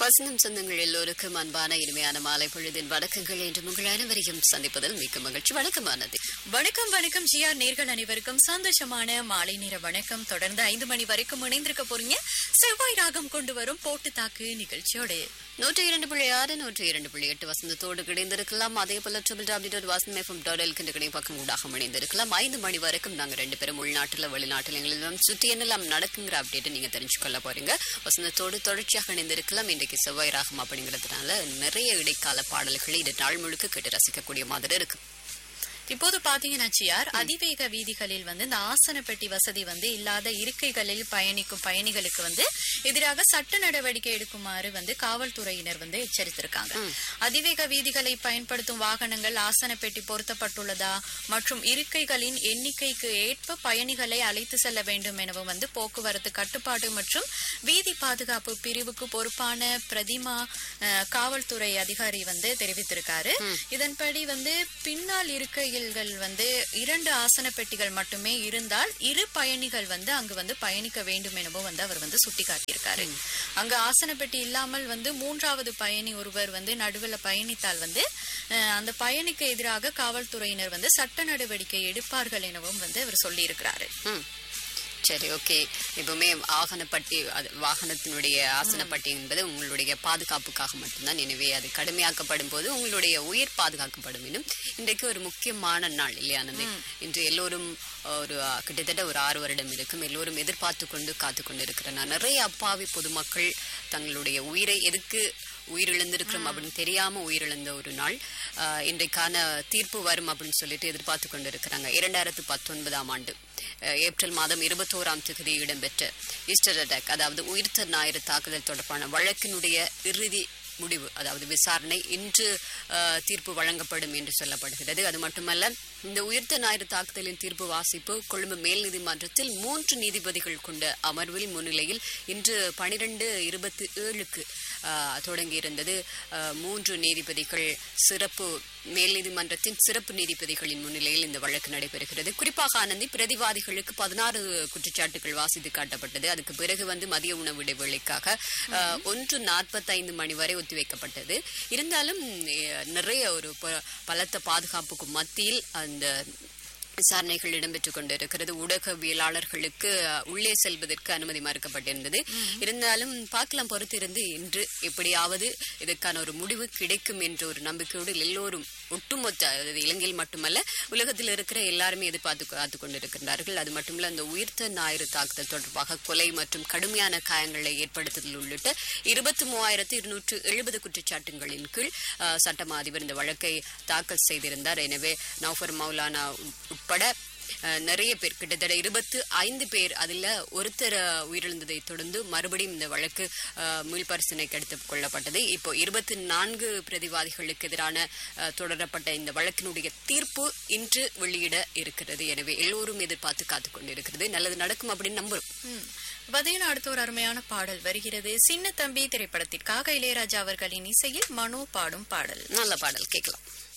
வசனம் சொந்தங்கள் எல்லோருக்கும் அன்பான இனிமையான மாலை பொழுதின் வணக்கங்கள் என்று உங்கள் அனைவரையும் சந்திப்பதில் மிக்க மகிழ்ச்சி வணக்கமானது வணக்கம் வணக்கம் ஜிஆர் நேர்கள் அனைவருக்கும் சந்தோஷமான மாலை நேர வணக்கம் தொடர்ந்து ஐந்து மணி வரைக்கும் இணைந்திருக்க போறீங்க செவ்வாய் ராகம் கொண்டு வரும் போட்டு தாக்கு நிகழ்ச்சியோடு நூற்றி இரண்டு புள்ளி ஆறு நூற்றி இரண்டு புள்ளி எட்டு வசந்தத்தோடு கிடைந்திருக்கலாம் அதே போல triple W dot Vasantham FM dot L கிண்ட பக்கம் ஊடாக இணைந்திருக்கலாம் ஐந்து மணி வரைக்கும் நாங்க ரெண்டு பேரும் உள்நாட்டுல வெளிநாட்டுல எங்களெல்லாம் சுற்றி என்னெல்லாம் நடக்குங்கிற அப்டேட் நீங்க தெரிஞ்சுக்கொள்ள போறீங்க வசந்தத்தோடு தொடர்ச்சியாக இணைந்திருக்கலாம் இன்றைக்கு செவ்வாய் ராகம் அப்படிங்கிறதுனால நிறைய இடைக்கால பாடல்களை இது நாள் முழுக்க கேட்டு ரசிக்கக்கூடிய மாதிரி இருக்கு இப்போது பாத்தீங்கன்னா ஜிஆர் அதிவேக வீதிகளில் வந்து இந்த ஆசன பெட்டி வசதி வந்து இல்லாத இருக்கைகளில் பயணிக்கும் பயணிகளுக்கு வந்து எதிராக சட்ட நடவடிக்கை எடுக்குமாறு வந்து காவல்துறையினர் வந்து எச்சரித்திருக்காங்க அதிவேக வீதிகளை பயன்படுத்தும் வாகனங்கள் ஆசன பெட்டி பொருத்தப்பட்டுள்ளதா மற்றும் இருக்கைகளின் எண்ணிக்கைக்கு ஏற்ப பயணிகளை அழைத்து செல்ல வேண்டும் எனவும் வந்து போக்குவரத்து கட்டுப்பாடு மற்றும் வீதி பாதுகாப்பு பிரிவுக்கு பொறுப்பான பிரதிமா அஹ், காவல்துறை அதிகாரி வந்து தெரிவித்திருக்காரு இதன்படி வந்து பின்னால் இருக்கைகள் வந்து இரண்டு ஆசன பெட்டிகள் மட்டுமே இருந்தால் இரு பயணிகள் வந்து அங்கு வந்து பயணிக்க வேண்டும் எனவும் வந்து அவர் வந்து சுட்டிக்காட்டியிருக்காரு அங்க ஆசன பெட்டி இல்லாமல் வந்து மூன்றாவது பயணி ஒருவர் வந்து நடுவில் பயணித்தால் வந்து அஹ், அந்த பயணிக்கு எதிராக காவல்துறையினர் வந்து சட்ட நடவடிக்கை எடுப்பார்கள் எனவும் வந்து அவர் சொல்லியிருக்கிறாரு ம். சரி ஓகே எப்பவுமே வாகனப்பட்டி அது வாகனத்தினுடைய ஆசனப்பட்டி என்பது உங்களுடைய பாதுகாப்புக்காக மட்டும்தான் எனவே அது கடுமையாக்கப்படும் போது உங்களுடைய உயிர் பாதுகாக்கப்படும் இன்னும் இன்றைக்கு ஒரு முக்கியமான நாள் இல்லையா நந்தி இன்று எல்லோரும் ஒரு அஹ், கிட்டத்தட்ட ஒரு ஆறு வருடம் இருக்கும் எல்லோரும் எதிர்பார்த்து கொண்டு காத்து கொண்டு இருக்கிறனர் நிறைய அப்பாவி பொதுமக்கள் தங்களுடைய உயிரை எதுக்கு உயிரிழந்திருக்கிறோம் அப்படின்னு தெரியாம உயிரிழந்த ஒரு நாள் ஆஹ், இன்றைக்கான தீர்ப்பு வரும் அப்படின்னு சொல்லிட்டு எதிர்பார்த்து கொண்டு இருக்கிறாங்க இரண்டாயிரத்து பத்தொன்பதாம் ஆண்டு அஹ், ஏப்ரல் மாதம் இருபத்தோராம் தேதி இடம்பெற்ற ஈஸ்டர் அட்டாக் அதாவது உயிர்த்த ஞாயிறு தாக்குதல் தொடர்பான வழக்கினுடைய இறுதி முடிவு அதாவது விசாரணை இன்று அஹ், தீர்ப்பு வழங்கப்படும் என்று சொல்லப்படுகிறது அது மட்டுமல்ல இந்த உயிர்த்த ஞாயிறு தாக்குதலின் தீர்ப்பு வாசிப்பு கொழும்பு மேல் நீதிமன்றத்தில் மூன்று நீதிபதிகள் கொண்ட அமர்வில் முன்னிலையில் இன்று பனிரெண்டு இருபத்தி ஏழுக்கு தொடங்கியிருந்தது அஹ், மூன்று நீதிபதிகள் சிறப்பு மேல் நீதிமன்றத்தின் சிறப்பு நீதிபதிகளின் முன்னிலையில் இந்த வழக்கு நடைபெறுகிறது குறிப்பாக ஆனந்தி பிரதிவாதிகளுக்கு பதினாறு குற்றச்சாட்டுகள் வாசித்து காட்டப்பட்டது அதுக்கு பிறகு வந்து மதிய உணவு இடைவேளைக்காக அஹ், ஒன்று நாற்பத்தைந்து மணி வரை ஒத்திவைக்கப்பட்டது இருந்தாலும் அஹ், நிறைய ஒரு ப- பலத்த பாதுகாப்புக்கு மத்தியில் அந்த விசாரணைகள் இடம்பெற்றுக் கொண்டிருக்கிறது ஊடகவியலாளர்களுக்கு அஹ், உள்ளே செல்வதற்கு அனுமதி மறுக்கப்பட்டிருந்தது இருந்தாலும் பார்க்கலாம் பொறுத்திருந்து இன்று எப்படியாவது இதற்கான ஒரு முடிவு கிடைக்கும் என்ற ஒரு நம்பிக்கையோடு எல்லோரும் ஒட்டுமொத்த அதாவது இலங்கையில் மட்டுமல்ல உலகத்தில் இருக்கிற எல்லாருமே எதிர்பார்த்து காத்து கொண்டிருக்கின்றார்கள் அது மட்டுமல்ல அந்த உயிர்த்த ஞாயிறு தாக்குதல் தொடர்பாக கொலை மற்றும் கடுமையான காயங்களை ஏற்படுத்துதல் உள்ளிட்ட இருபத்தி மூவாயிரத்து இருநூற்று எழுபது குற்றச்சாட்டுகளின் கீழ் அஹ், சட்டமா அதிபர் இந்த வழக்கை தாக்கல் செய்திருந்தார் எனவே நௌஃபர் மௌலானா உட்- உட்பட அஹ், நிறைய பேர் கிட்டத்தட்ட இருபத்து ஐந்து பேர் அதில் ஒருத்தர் அஹ், உயிரிழந்ததை தொடர்ந்து மறுபடியும் இந்த வழக்கு அஹ், மீள்பரிசீலனைக்கு எடுத்துக் கொள்ளப்பட்டது இப்போ இருபத்தி நான்கு பிரதிவாதிகளுக்கு எதிரான அஹ், தொடரப்பட்ட இந்த வழக்கினுடைய தீர்ப்பு இன்று வெளியிட இருக்கிறது எனவே எல்லோரும் எதிர்பார்த்து காத்துக் கொண்டிருக்கிறது நல்லது நடக்கும் அப்படின்னு நம்புறோம் ம். பார்த்தீங்கன்னா அடுத்த ஒரு அருமையான பாடல் வருகிறது சின்ன தம்பி திரைப்படத்திற்காக இளையராஜா அவர்களின் இசையில் மனோ பாடும் பாடல் நல்ல பாடல் கேட்கலாம்